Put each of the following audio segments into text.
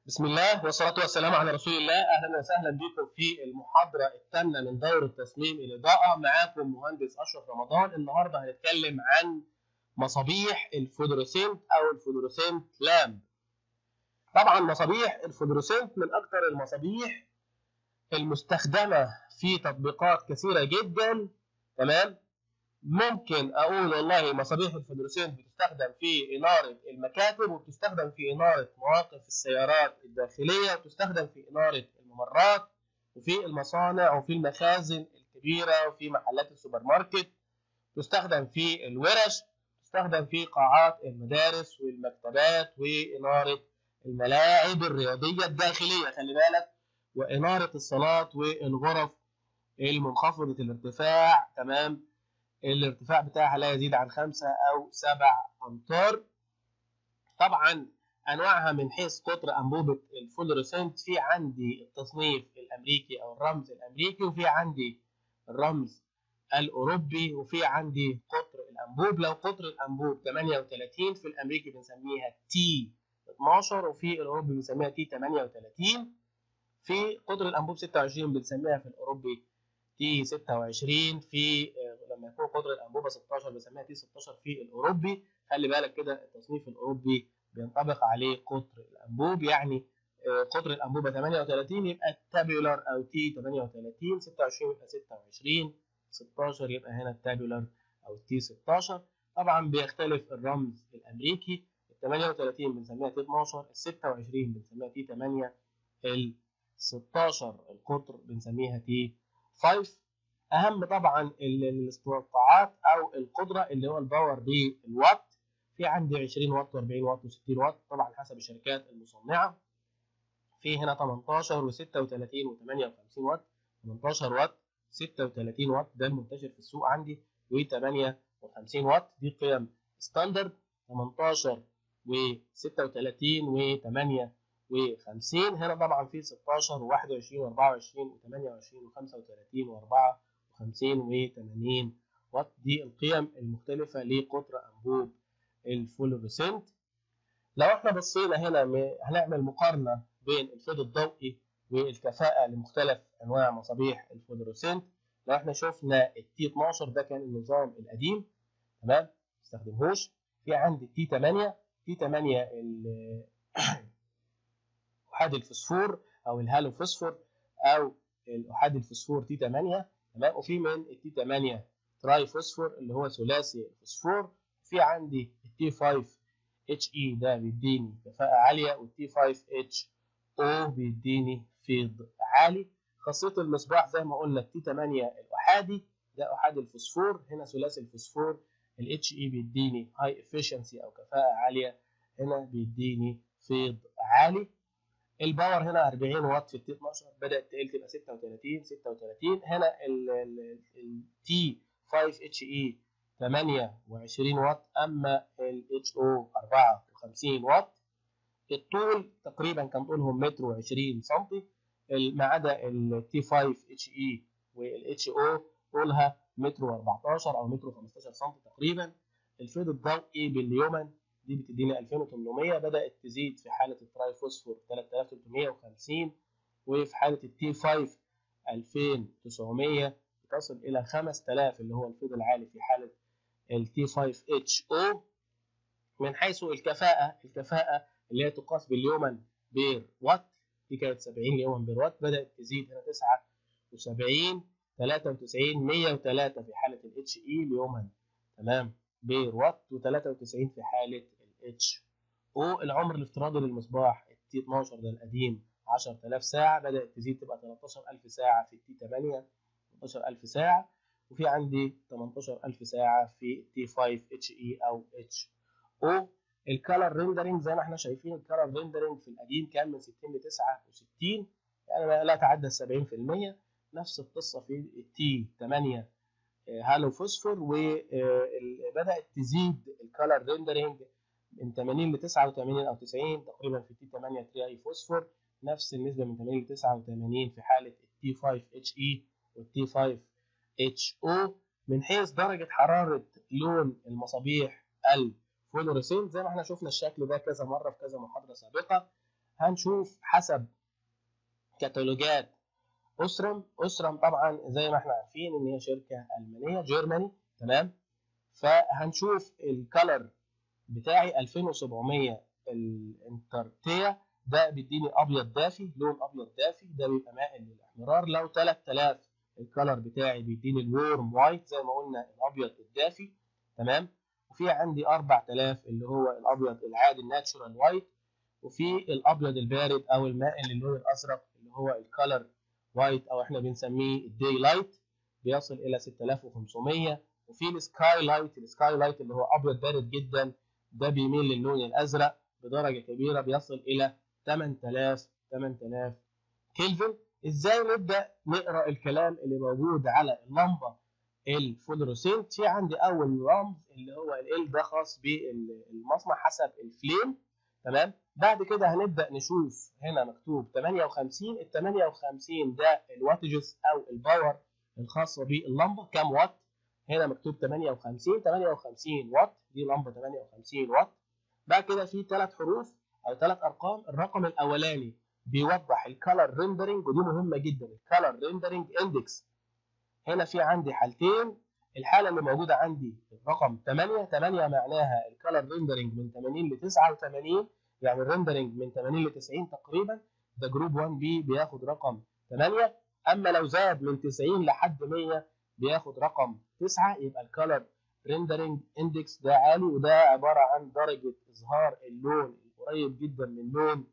بسم الله والصلاة والسلام على رسول الله أهلا وسهلا بكم في المحاضرة الثامنة من دورة تصميم الإضاءة معاكم مهندس أشرف رمضان النهاردة هنتكلم عن مصابيح الفلوريسنت أو الفلوريسنت لامب طبعا مصابيح الفلوريسنت من أكثر المصابيح المستخدمة في تطبيقات كثيرة جدا تمام ممكن اقول والله مصابيح الفلوريسنت بتستخدم في اناره المكاتب وبتستخدم في اناره مواقف السيارات الداخليه وبتستخدم في اناره الممرات وفي المصانع وفي المخازن الكبيره وفي محلات السوبر ماركت تستخدم في الورش تستخدم في قاعات المدارس والمكتبات واناره الملاعب الرياضيه الداخليه خلي بالك واناره الصالات والغرف المنخفضه الارتفاع تمام الارتفاع بتاعها لا يزيد عن 5 أو 7 أمتار طبعا أنواعها من حيث قطر أنبوبة الفلوريسنت في عندي التصنيف الأمريكي أو الرمز الأمريكي وفي عندي الرمز الأوروبي وفي عندي قطر الأنبوب لو قطر الأنبوب 38 في الأمريكي بنسميها تي 12 وفي الأوروبي بنسميها تي 38 في قطر الأنبوب 26 بنسميها في الأوروبي تي 26 في لما يكون قطر الانبوبه 16 بنسميها تي 16 في الاوروبي خلي بالك كده التصنيف الاوروبي بينطبق عليه قطر الانبوب يعني قطر الانبوبه 38 يبقى التابيولار او تي 38 26 يبقى 26 16 يبقى هنا التابيولار او تي 16 طبعا بيختلف الرمز الامريكي ال 38 بنسميها تي 12 ال 26 بنسميها تي 8 ال 16 القطر بنسميها تي 5 اهم طبعا الاستطاعات او القدره اللي هو الباور بالوات في عندي 20 واط و40 واط و60 واط طبعا حسب الشركات المصنعه في هنا 18 و36 و58 واط 18 واط 36 واط ده المنتشر في السوق عندي و58 واط دي قيم ستاندرد 18 و36 و8 و50 هنا طبعا في 16 و21 و24 و28 و35 و4 50 و80 واط دي القيم المختلفة لقطر أنبوب الفلوريسنت لو احنا بصينا هنا هنعمل مقارنة بين الفيض الضوئي والكفاءة لمختلف أنواع مصابيح الفلوريسنت لو احنا شفنا التي 12 ده كان النظام القديم تمام ما استخدمهوش في عندي التي 8 تي 8 احاد الفسفور او الهالو فسفور او الاحاد الفسفور تي 8 تمام وفي من التي 8 تراي فوسفور اللي هو ثلاثي الفوسفور في عندي التي 5 اتش اي ده بيديني كفاءة عالية والتي 5 اتش او بيديني فيض عالي خاصية المصباح زي ما قلنا التي 8 الأحادي ده أحادي الفوسفور هنا ثلاثي الفوسفور الاتش اي بيديني هاي افشنسي أو كفاءة عالية هنا بيديني فيض عالي الباور هنا 40 واط في التي 12 بدات تقل تبقى 36 36 هنا التي 5 اتش اي 28 واط اما الاتش او 54 واط الطول تقريبا كان طولهم متر و20 سم ما عدا التي 5 اتش اي والاتش او طولها متر و14 او متر و15 سم تقريبا الفيض الضوئي باليومن دي بتدينا 2800 بدأت تزيد في حالة التراي فوسفور 3350 وفي حالة التي 5 2900 تصل إلى 5000 اللي هو الفيض العالي في حالة التي 5 اتش او من حيث الكفاءة الكفاءة اللي هي تقاس باليومن بير وات دي كانت 70 يوما بير وات بدأت تزيد هنا 79 93 103 في حالة الاتش اي اليومن تمام بير وات و93 في حالة الاتش او العمر الافتراضي للمصباح التي 12 ده القديم 10000 ساعة بدأت تزيد تبقى 13000 ساعة في التي 8 18000 ساعة وفي عندي 18000 ساعة في التي 5 اتش اي او اتش او الكالر ريندرنج زي ما احنا شايفين الكالر ريندرنج في القديم كان من 60 ل 69 يعني لا تعدى 70% نفس القصة في التي 8 هالو فوسفور وبدات تزيد الكالر ريندرنج من 80 ل 89 او 90 تقريبا في تي 8 تري فوسفور نفس النسبه من 80 ل 89 في حاله التي 5 اتش اي والتي 5 اتش او من حيث درجه حراره لون المصابيح الفلوريسنت زي ما احنا شفنا الشكل ده كذا مره في كذا محاضره سابقه هنشوف حسب كتالوجات اسرم اسرم طبعا زي ما احنا عارفين ان هي شركه المانيه جيرماني تمام فهنشوف الكالر بتاعي 2700 الانترتيا ده بيديني ابيض دافي لون ابيض دافي ده بيبقى مائل للاحمرار لو 3000 الكالر بتاعي بيديني الورم وايت زي ما قلنا الابيض الدافي تمام وفي عندي 4000 اللي هو الابيض العادي الناتشورال وايت وفي الابيض البارد او المائل للون الازرق اللي هو الكالر وايت او احنا بنسميه الداي لايت بيصل الى 6500 وفي السكاي لايت السكاي لايت اللي هو ابيض بارد جدا ده بيميل للون الازرق بدرجه كبيره بيصل الى 8000 8000 كلفن ازاي نبدا نقرا الكلام اللي موجود على اللمبه الفلوروسنت في عندي اول رمز اللي هو ال ده خاص بالمصنع حسب الفليم تمام بعد كده هنبدا نشوف هنا مكتوب 58 ال 58 ده الواتجز او الباور الخاصه باللمبه كام وات هنا مكتوب 58 58 واط دي لمبه 58 واط بعد كده في ثلاث حروف او ثلاث ارقام الرقم الاولاني بيوضح الكالر ريندرنج ودي مهمه جدا الكالر ريندرنج اندكس هنا في عندي حالتين الحاله اللي موجوده عندي الرقم 8 8 معناها الكالر ريندرنج من 80 ل 89 يعني الريندرنج من 80 ل 90 تقريبا ده جروب 1 بي بياخد رقم 8 اما لو زاد من 90 لحد 100 بياخد رقم 9 يبقى الكالر ريندرنج اندكس ده عالي وده عباره عن درجه اظهار اللون القريب جدا من لون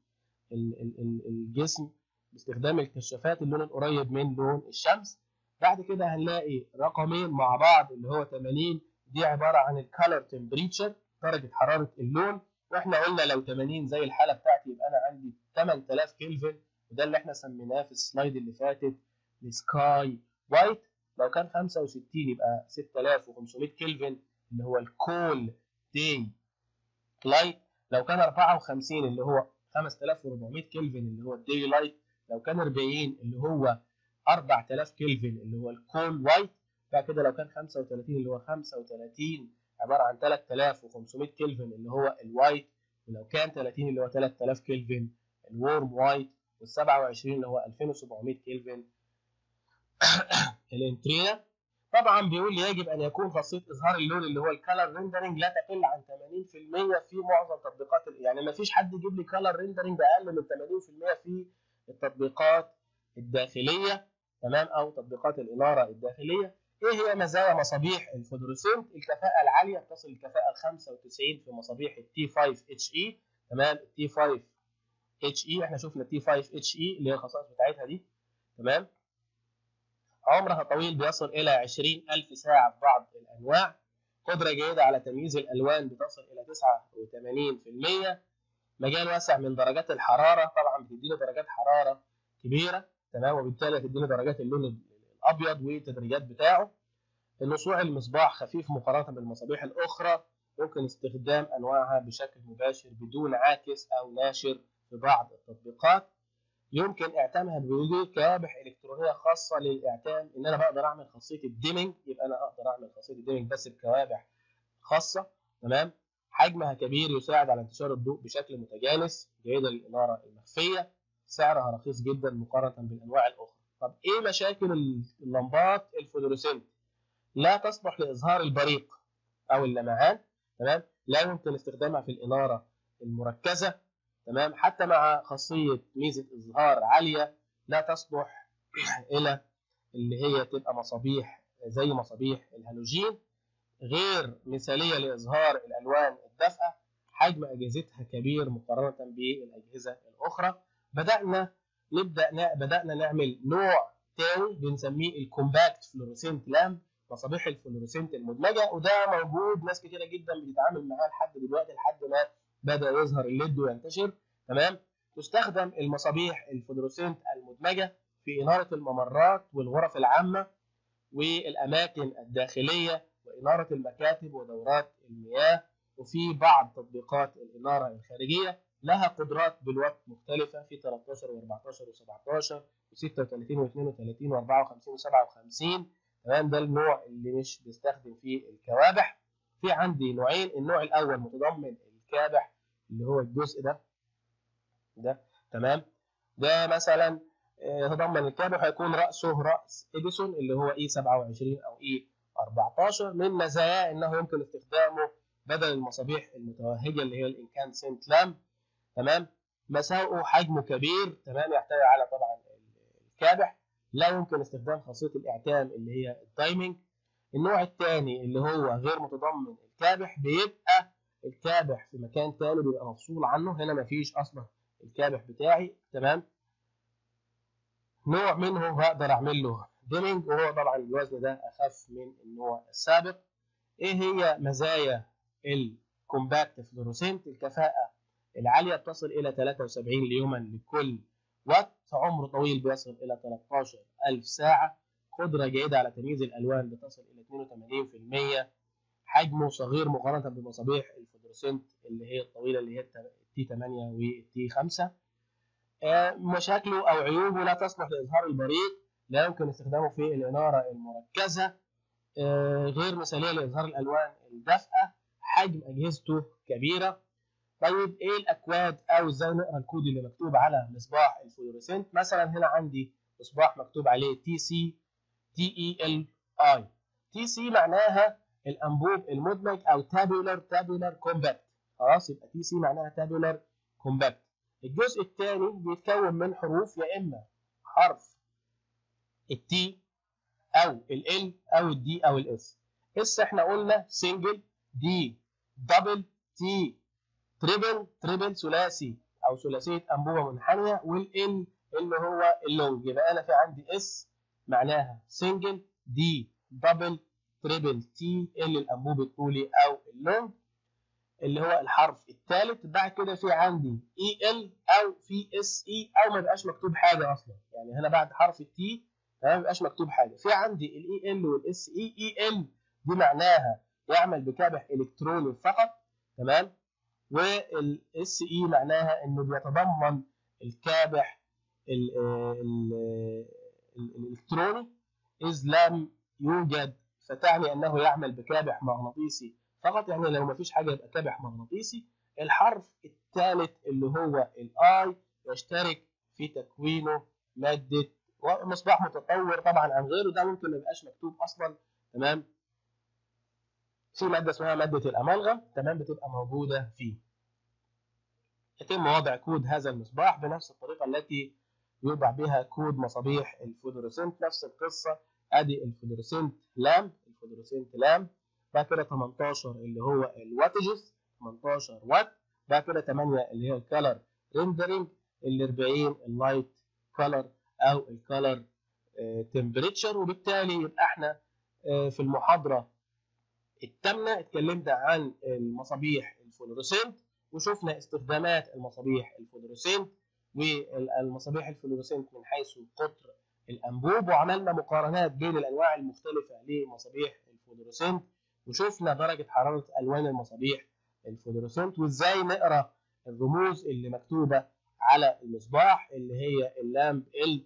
الجسم باستخدام الكشافات اللون القريب من لون الشمس بعد كده هنلاقي رقمين مع بعض اللي هو 80 دي عباره عن الكالر تمبريتشر درجه حراره اللون واحنا قلنا لو 80 زي الحاله بتاعتي يبقى انا عندي 8000 كلفن وده اللي احنا سميناه في السلايد اللي فاتت السكاي وايت لو كان 65 يبقى 6500 كلفن اللي هو الكول داي لايت لو كان 54 اللي هو 5400 كلفن اللي هو الداي لايت لو كان 40 اللي هو 4000 كلفن اللي هو الكول وايت بعد كده لو كان 35 اللي هو 35 عباره عن 3500 كلفن اللي هو الوايت ولو كان 30 اللي هو 3000 كلفن الورم وايت وال27 اللي هو 2700 كلفن الانترينا طبعا بيقول لي يجب ان يكون خاصيه اظهار اللون اللي هو الكالر ريندرنج لا تقل عن 80% في معظم تطبيقات يعني ما فيش حد يجيب لي كالر ريندرنج اقل من 80% في التطبيقات الداخليه تمام او تطبيقات الاناره الداخليه ايه هي مزايا مصابيح الفلوروسنت الكفاءه العاليه بتصل الكفاءه ل 95 في مصابيح التي 5 اتش اي تمام التي 5 اتش اي احنا شفنا التي 5 اتش اي اللي هي الخصائص بتاعتها دي تمام عمرها طويل بيصل إلى 20000 ساعة في بعض الأنواع قدرة جيدة على تمييز الألوان بتصل إلى 89% مجال واسع من درجات الحرارة طبعا بتديني درجات حرارة كبيرة تمام وبالتالي هتديني درجات اللون الأبيض والتدريجات بتاعه النصوع المصباح خفيف مقارنة بالمصابيح الأخرى ممكن استخدام أنواعها بشكل مباشر بدون عاكس أو ناشر في بعض التطبيقات يمكن اعتامها بوجود كوابح الكترونيه خاصه للاعتام ان انا بقدر اعمل خاصيه الديمنج يبقى انا اقدر اعمل خاصيه الديمنج بس بكوابح خاصه تمام حجمها كبير يساعد على انتشار الضوء بشكل متجانس جيده للاناره المخفيه سعرها رخيص جدا مقارنه بالانواع الاخرى طب ايه مشاكل اللمبات الفلوروسنت لا تصلح لاظهار البريق او اللمعان تمام لا يمكن استخدامها في الاناره المركزه تمام حتى مع خاصية ميزة إظهار عالية لا تصلح إلى اللي هي تبقى مصابيح زي مصابيح الهالوجين غير مثالية لإظهار الألوان الدافئة حجم أجهزتها كبير مقارنة بالأجهزة الأخرى بدأنا نبدأ بدأنا نعمل نوع تاني بنسميه الكومباكت فلوريسنت لامب مصابيح الفلوريسنت المدمجة وده موجود ناس كتيرة جدا بتتعامل معاه لحد دلوقتي لحد ما بدا يظهر الليد وينتشر تمام تستخدم المصابيح الفلوروسنت المدمجه في اناره الممرات والغرف العامه والاماكن الداخليه واناره المكاتب ودورات المياه وفي بعض تطبيقات الاناره الخارجيه لها قدرات بالوات مختلفه في 13 و14 و17 و36 و32 و54 و57 تمام ده النوع اللي مش بيستخدم فيه الكوابح في عندي نوعين النوع الاول متضمن الكابح اللي هو الجزء ده ده تمام ده مثلا يتضمن الكابح هيكون رأسه رأس إديسون اللي هو إي 27 أو إي 14 من مزاياه إنه يمكن استخدامه بدل المصابيح المتوهجة اللي هي الانكانسنت لامب تمام مساوئه حجمه كبير تمام يحتوي على طبعا الكابح لا يمكن استخدام خاصية الإعتام اللي هي التايمنج النوع الثاني اللي هو غير متضمن الكابح بيبقى الكابح في مكان تاني بيبقى مفصول عنه هنا مفيش أصلا الكابح بتاعي تمام نوع منه هقدر أعمل له ديمنج وهو طبعا الوزن ده أخف من النوع السابق إيه هي مزايا الكومباكت فلوروسنت الكفاءة العالية بتصل إلى 73 ليوما لكل وات عمر طويل بيصل إلى 13000 ساعة قدرة جيدة على تمييز الألوان بتصل إلى 82% حجمه صغير مقارنة بمصابيح الفلوروسنت اللي هي الطويلة اللي هي التي 8 والتي 5 مشاكله أو عيوبه لا تصلح لإظهار البريق لا يمكن استخدامه في الإنارة المركزة غير مثالية لإظهار الألوان الدافئة حجم أجهزته كبيرة طيب ايه الاكواد او ازاي نقرا الكود اللي مكتوب على مصباح الفلوريسنت مثلا هنا عندي مصباح مكتوب عليه تي سي تي اي ال اي تي سي معناها الانبوب المدمج او تابولار تابولار كومباكت خلاص يبقى تي سي معناها تابولار كومباكت الجزء الثاني بيتكون من حروف يا اما حرف التي او ال او الدي او الاس اس احنا قلنا سنجل دي دبل تي تريبل تريبل ثلاثي او ثلاثيه انبوبه منحنيه والال اللي هو اللونج يبقى انا في عندي اس معناها سنجل دي دبل تريبل تي ال الانبوب الطولي او اللونج اللي هو الحرف الثالث بعد كده في عندي اي ال او في اس اي او ما يبقاش مكتوب حاجه اصلا يعني هنا بعد حرف التي ما يبقاش مكتوب حاجه في عندي الاي ال والاس اي اي ال دي معناها يعمل بكابح الكتروني فقط تمام والاس اي معناها انه بيتضمن الكابح ال ال الالكتروني اذ لم يوجد فتعني انه يعمل بكابح مغناطيسي فقط يعني لو ما فيش حاجه يبقى كابح مغناطيسي الحرف الثالث اللي هو الاي يشترك في تكوينه ماده مصباح متطور طبعا عن غيره ده ممكن ما يبقاش مكتوب اصلا تمام في ماده اسمها ماده الامالغم تمام بتبقى موجوده فيه يتم وضع كود هذا المصباح بنفس الطريقه التي يوضع بها كود مصابيح الفلوريسنت نفس القصه ادي الفلوريسنت لامب الفلوريسنت لامب بعد كده 18 اللي هو الواتجز 18 وات بعد كده 8 اللي هي الكالر ريندرنج ال 40 اللايت كالر او الكالر تمبريتشر وبالتالي يبقى احنا في المحاضره الثامنه اتكلمنا عن المصابيح الفلوريسنت وشفنا استخدامات المصابيح الفلوريسنت والمصابيح الفلوريسنت من حيث قطر الانبوب وعملنا مقارنات بين الانواع المختلفه لمصابيح الفلوريسنت وشفنا درجه حراره الوان المصابيح الفلوريسنت وازاي نقرا الرموز اللي مكتوبه على المصباح اللي هي اللامب ال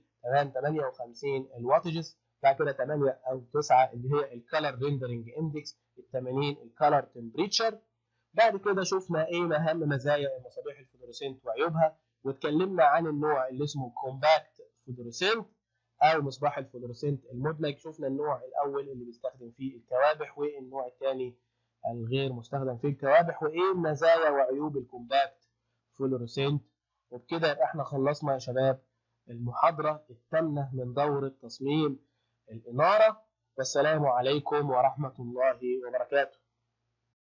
58 الواتجز بعد كده 8 او 9 اللي هي الكالر ريندرنج اندكس ال 80 الكالر تمبريتشر بعد كده شفنا ايه اهم مزايا المصابيح الفلوريسنت وعيوبها واتكلمنا عن النوع اللي اسمه كومباكت فلوريسنت او مصباح الفلوريسنت المدمج شفنا النوع الاول اللي بيستخدم فيه الكوابح والنوع الثاني الغير مستخدم فيه الكوابح وايه مزايا وعيوب الكومباكت فلوريسنت وبكده يبقى احنا خلصنا يا شباب المحاضرة الثامنة من دورة تصميم الإنارة والسلام عليكم ورحمة الله وبركاته